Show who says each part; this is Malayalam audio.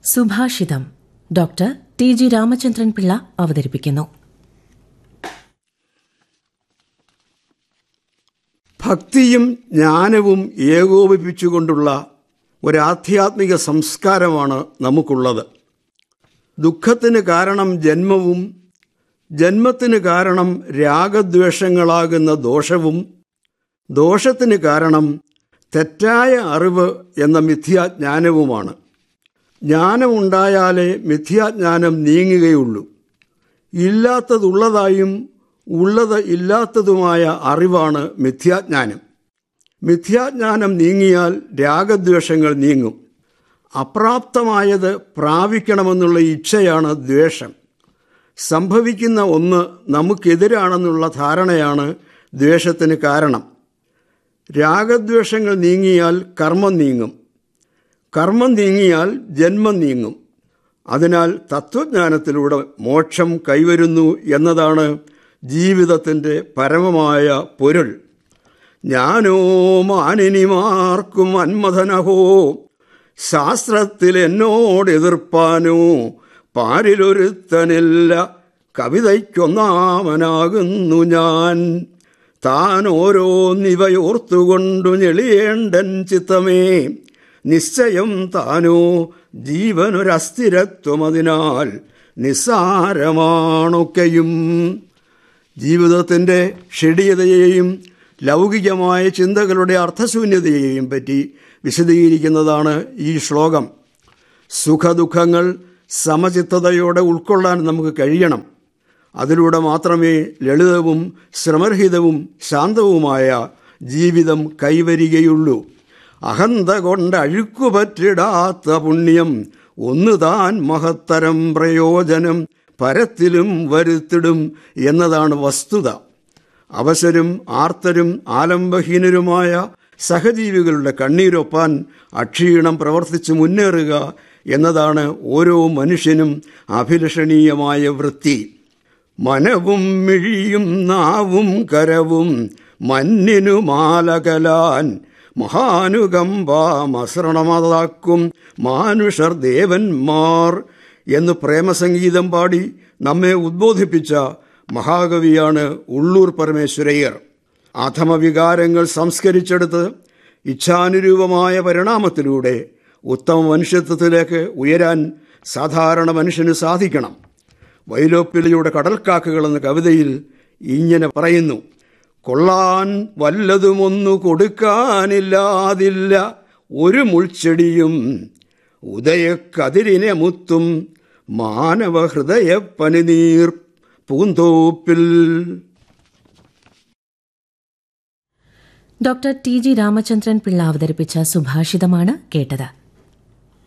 Speaker 1: സുഭാഷിതം doctor T G Ramachandran Pillai അവതരിപ്പിക്കുന്നു
Speaker 2: ഭക്തിയും ജ്ഞാനവും ഏകോപിപ്പിച്ചുകൊണ്ടുള്ള ഒരാധ്യാത്മിക സംസ്കാരമാണ് നമുക്കുള്ളത് ദുഃഖത്തിന് കാരണം ജന്മവും ജന്മത്തിന് കാരണം രാഗദ്വേഷങ്ങളാകുന്ന ദോഷവും ദോഷത്തിന് കാരണം തെറ്റായ അറിവ് എന്ന മിഥ്യാജ്ഞാനവുമാണ് ജ്ഞാനമുണ്ടായാലേ മിഥ്യാജ്ഞാനം നീങ്ങുകയുള്ളൂ ഇല്ലാത്തതുള്ളതായും ഉള്ളത് ഇല്ലാത്തതുമായ അറിവാണ് മിഥ്യാജ്ഞാനം മിഥ്യാജ്ഞാനം നീങ്ങിയാൽ രാഗദ്വേഷങ്ങൾ നീങ്ങും അപ്രാപ്തമായത് പ്രാപിക്കണമെന്നുള്ള ഇച്ഛയാണ് ദ്വേഷം സംഭവിക്കുന്ന ഒന്ന് നമുക്കെതിരാണെന്നുള്ള ധാരണയാണ് ദ്വേഷത്തിന് കാരണം രാഗദ്വേഷങ്ങൾ നീങ്ങിയാൽ കർമ്മം നീങ്ങും കർമ്മം നീങ്ങിയാൽ ജന്മം നീങ്ങും അതിനാൽ തത്വജ്ഞാനത്തിലൂടെ മോക്ഷം കൈവരുന്നു എന്നതാണ് ജീവിതത്തിൻ്റെ പരമമായ പൊരുൾ ഞാനോ മാനിനിമാർക്കും അന്മഥനഹോ ശാസ്ത്രത്തിൽ എന്നോട് എതിർപ്പാനോ പാരിലൊരുത്തനില്ല കവിതയ്ക്കൊന്നാമനാകുന്നു ഞാൻ താൻ ഓരോന്നിവയോർത്തുകൊണ്ടു ഞെളിയേണ്ടൻ ചിത്തമേ നിശ്ചയം താനോ ജീവനൊരസ്ഥിരത്വമതിനാൽ നിസ്സാരമാണൊക്കെയും ജീവിതത്തിൻ്റെ ഷെടിയതയെയും ലൗകികമായ ചിന്തകളുടെ അർത്ഥശൂന്യതയെയും പറ്റി വിശദീകരിക്കുന്നതാണ് ഈ ശ്ലോകം സുഖദുഃഖങ്ങൾ സമചിത്തതയോടെ ഉൾക്കൊള്ളാൻ നമുക്ക് കഴിയണം അതിലൂടെ മാത്രമേ ലളിതവും ശ്രമരഹിതവും ശാന്തവുമായ ജീവിതം കൈവരികയുള്ളൂ അഹന്ത കൊണ്ട് അഴുക്കുപറ്റിടാത്ത പുണ്യം ഒന്ന് താൻ മഹത്തരം പ്രയോജനം പരത്തിലും വരുത്തിടും എന്നതാണ് വസ്തുത അവശരും ആർത്തരും ആലംബഹീനരുമായ സഹജീവികളുടെ കണ്ണീരൊപ്പാൻ അക്ഷീണം പ്രവർത്തിച്ച് മുന്നേറുക എന്നതാണ് ഓരോ മനുഷ്യനും അഭിലഷണീയമായ വൃത്തി മനവും മിഴിയും നാവും കരവും മഞ്ഞിനു മാലകലാൻ മഹാനുകമ്പാമസൃണമതാക്കും മാനുഷർ ദേവന്മാർ എന്ന് പ്രേമസംഗീതം പാടി നമ്മെ ഉദ്ബോധിപ്പിച്ച മഹാകവിയാണ് ഉള്ളൂർ പരമേശ്വരയ്യർ അധമവികാരങ്ങൾ സംസ്കരിച്ചെടുത്ത് ഇച്ഛാനുരൂപമായ പരിണാമത്തിലൂടെ ഉത്തമ മനുഷ്യത്വത്തിലേക്ക് ഉയരാൻ സാധാരണ മനുഷ്യന് സാധിക്കണം വൈലോപ്പിലയുടെ കടൽക്കാക്കുകൾ എന്ന കവിതയിൽ ഇങ്ങനെ പറയുന്നു കൊള്ളാൻ വല്ലതുമൊന്നു കൊടുക്കാനില്ലാതില്ല ഒരു മുൾച്ചെടിയും ഉദയക്കതിരിനെ മുത്തും മാനവ ഹൃദയ പനിനീർ പൂന്തോപ്പിൽ
Speaker 1: doctor T G Ramachandran Pillai അവതരിപ്പിച്ച സുഭാഷിതമാണ് കേട്ടത്